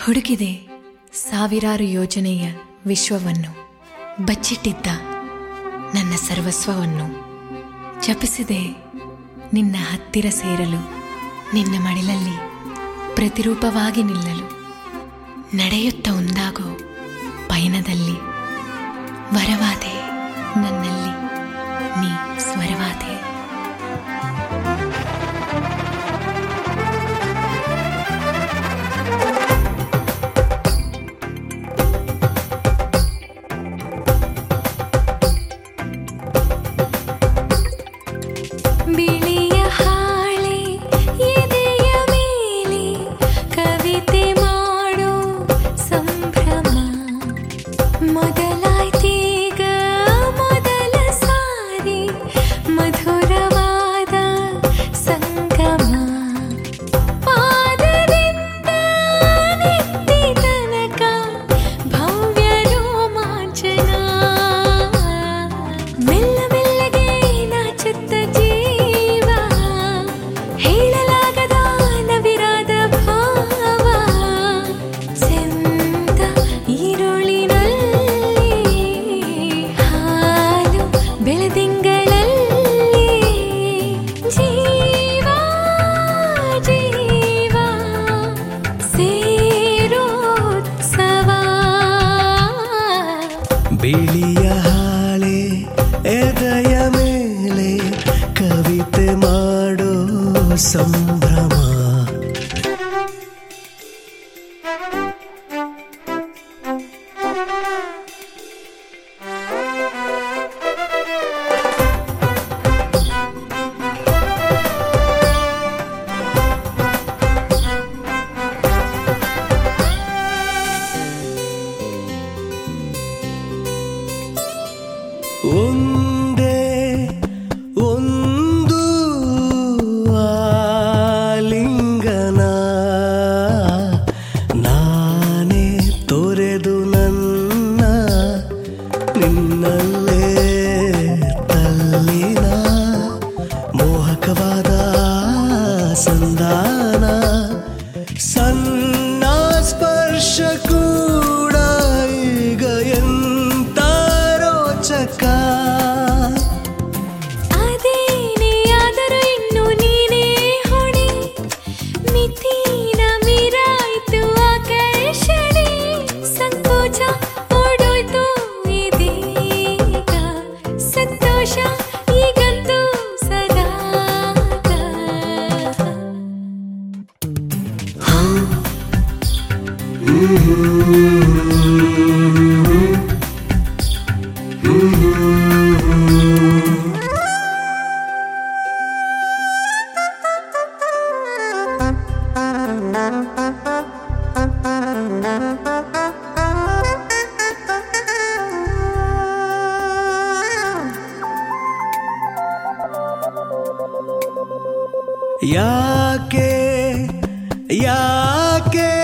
ಹುಡುಕಿದೆ ಸಾವಿರಾರು ಯೋಜನೆಯ ವಿಶ್ವವನ್ನು ಬಚ್ಚಿಟ್ಟಿದ್ದ ನನ್ನ ಸರ್ವಸ್ವವನ್ನು ಜಪಿಸಿದೆ ನಿನ್ನ ಹತ್ತಿರ ಸೇರಲು ನಿನ್ನ ಮಡಿಲಲ್ಲಿ ಪ್ರತಿರೂಪವಾಗಿ ನಿಲ್ಲಲು ನಡೆಯುತ್ತ ಒಂದಾಗೋ ಪಯಣದಲ್ಲಿ ವರವಾದೆ ನನ್ನಲ್ಲಿ ನೀ ಸ್ವರವಾದೆ ಬಿಳಿಯ ಹಾಳೆ ಎದೆಯ ಮೇಲೆ ಕವಿತೆ ಮಾಡೋ ಸಂಭ್ರಮ ಮೊದಲಾಯ್ತೀಗ ಮೊದಲ ಸಾರಿ ಮಧುರವಾದ ಸಂಗಮ ಪಾದದಿಂದ ನೆತ್ತಿ ತನಕ ಭವ್ಯ ರೋಮಾಂಚನ ಮೆಲ್ಲ ಮೆಲ್ಲಗೆ ನಾಚುತ್ತ ಜೀವ ಹೇಳಲಾಗದ ನವಿರಾದ ಭಾವ ಸೆಂತ ಈರುಳಿನಲ್ಲಿ ಹಾಲು ಬೆಳದಿಂಗಳಲ್ಲಿ ಜೀವ ಜೀವ ಸೇರೋತ್ಸವ ಬಿಳಿಯ ಹಾಳೆ ಎದೆಯ ಮೇಲೆ ಕವಿತೆ ಮಾಡೋ ಸಂಭ್ರಮ ಒಂದೇ ಒಂದು ಆಲಿಂಗನ ನಾನೇ ತೊರೆದು ನನ್ನ ನಿನ್ನಲ್ಲೇ ತಲ್ಲಿನ ಮೋಹಕವಾದ ಸಂಧಾನ ಸಣ್ಣ ಸ್ಪರ್ಶ ಕೂಡ ಈಗ ಎಂತ ರೋಚಕ ಅದೇನೇ ಆದರೂ ಇನ್ನು ನೀನೇ ಹೊಣೆ ಮಿತಿನ ಮೀರಾಯ್ತು ಆಕರ್ಷಣೆ ಸಂಕೋಚ ಓಡೋಯ್ತು ಇದೀಗ ಸಂತೋಷ ಈಗಂತೂ ಸದಾ ಯಾಕೆ ಯಾಕೆ